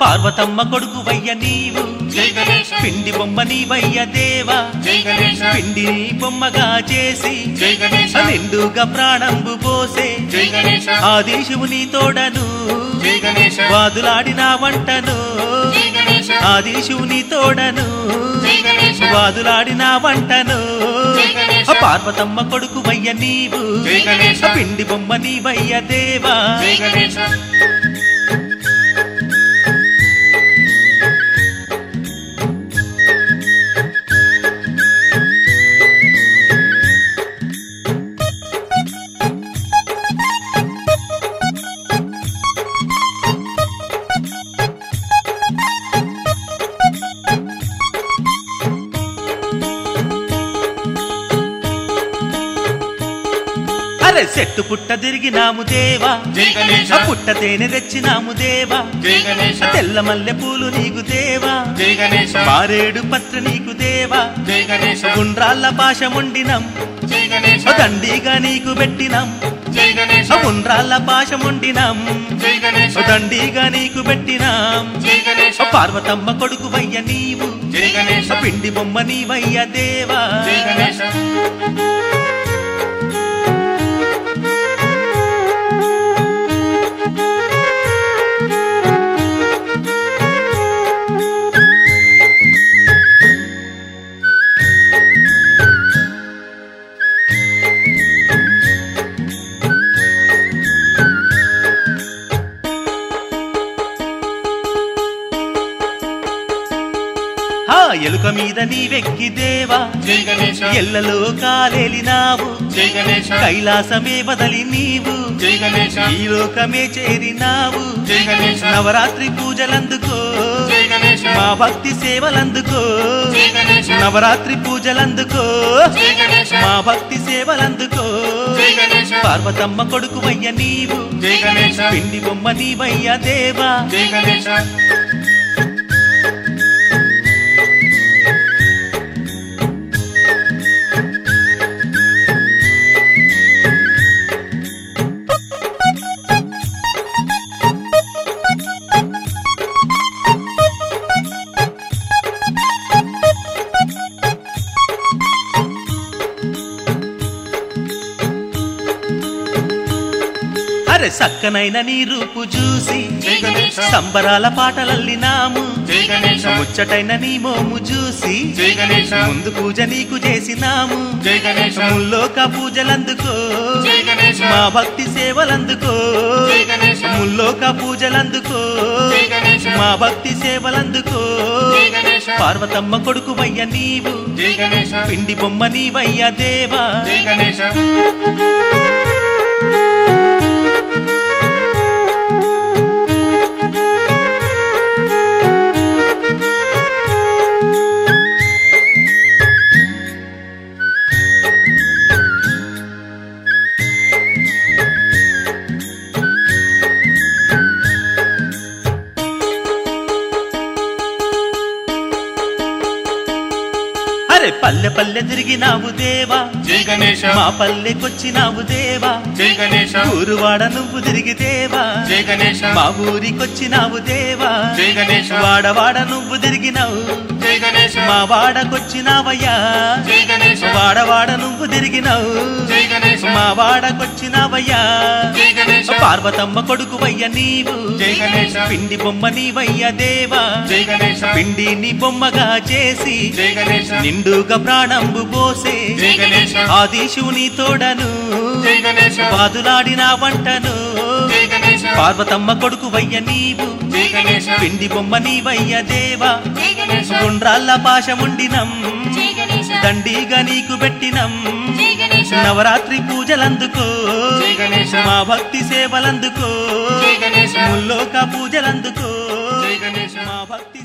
పార్వతమ్మ కొడుకు వయ్య నీవు జై గణేశ పిండి బొమ్మ నీవయ్య దేవా జై గణేశ పిండిని బొమ్మగా చేసి జై గణేశ నిండుగా ప్రాణంబు పోసే జై గణేశ ఆది శివుని తోడను జై గణేశ వాదులాడిన వంటను జై గణేశ ఆది శివుని తోడను జై గణేశ వాదులాడిన వంటను జై గణేశ. ఆ పార్వతమ్మ కొడుకు వయ్య నీవు జై గణేశ. ఆ పిండి బొమ్మ నీవయ్య దేవా జై గణేశ అరే చెట్టు పుట్ట తిరిగినాము దేవా జై గణేశ ఆ పుట్ట తేనె తెచ్చినాము దేవా జై గణేశ తెల్ల మల్లె పూలు నీకు దేవా జై గణేశ మారేడు పత్ర నీకు దేవా జై గణేశ గుండ్రాళ్ళ పాశ ముండినం జై గణేశ దండిగా నీకు పెట్టినాం జై గణేశ గుండ్రాళ్ళ పాశ ముండినం జై గణేశ దండిగా నీకు పెట్టినాం జై గణేశ పార్వతమ్మ కొడుకు వయ్య నీవు జై గణేశ పిండి బొమ్మ నీవయ్య దేవా జై గణేశ ఆ ఎలుక మీద నీవెక్కి దేవా జై గణేశ ఎల్లలో కాలేలినావు జై గణేశ కైలాసమే బదలి నీవు జై గణేశ ఈ లోకమే చేరినావు జై గణేశ నవరాత్రి పూజలందుకో జై గణేశ మా భక్తి సేవలందుకో జై గణేశ నవరాత్రి పూజలందుకో జై గణేశ మా భక్తి సేవలందుకో జై గణేశ పార్వతమ్మ కొడుకు వయ్య నీవు జై గణేశ పిండి బొమ్మ నీవయ్య దేవా జై గణేశ అరే సక్కనైన నీ రూపు చూసి జై గణేశ సంబరాల పాటలల్లినాము జై గణేశ ముచ్చటైన నీ మోము చూసి జై గణేశ ముందు పూజ నీకు చేసినాము జై గణేశ ముల్లోక పూజలందుకో జై గణేశ మా భక్తి సేవలందుకో జై గణేశ ముల్లోక పూజలందుకో జై గణేశ మా భక్తి సేవలందుకో జై గణేశ పార్వతమ్మ కొడుకు వయ్య నీవు జై గణేశ పిండి బొమ్మ నీవయ్య దేవా జై గణేశ అరే పల్లె పల్లె తిరిగినావు దేవా జై గణేశ మా పల్లెకొచ్చినావు దేవా జై గణేశ ఊరువాడ నువ్వు తిరిగి దేవా జై గణేశ మా ఊరికొచ్చినావు దేవా జై గణేశ వాడవాడ నువ్వు తిరిగినావు జై గణేశ మా వాడకొచ్చినావయ్యా జై గణేశ వాడవాడ నువ్వు తిరిగినావు జై గణేశ మా వాడకొచ్చినావయ్యా జై గణేశ పార్వతమ్మ కొడుకు వయ్య నీవు జై గణేశ పిండి బొమ్మ నీవయ్య దేవా జై గణేశ పిండిని బొమ్మగా చేసి జై గణేశ నిండుగా ప్రాణంబు పోసే జై గణేశ ఆది శివుని తోడను జై గణేశ వాదులాడిన వంటను జై గణేశ పార్వతమ్మ కొడుకు వయ్య నీవు జై గణేశ పిండి బొమ్మ నీవయ్య దేవా జై గణేశ గుండ్రాళ్ళ పాశముండినం జై గణేశ దండిగా నీకు పెట్టినం జై గణేశ నవరాత్రి పూజలందుకో జై గణేశ మా భక్తి సేవలందుకో జై గణేశ ముల్లోక పూజలందుకో జై గణేశ మా భక్తి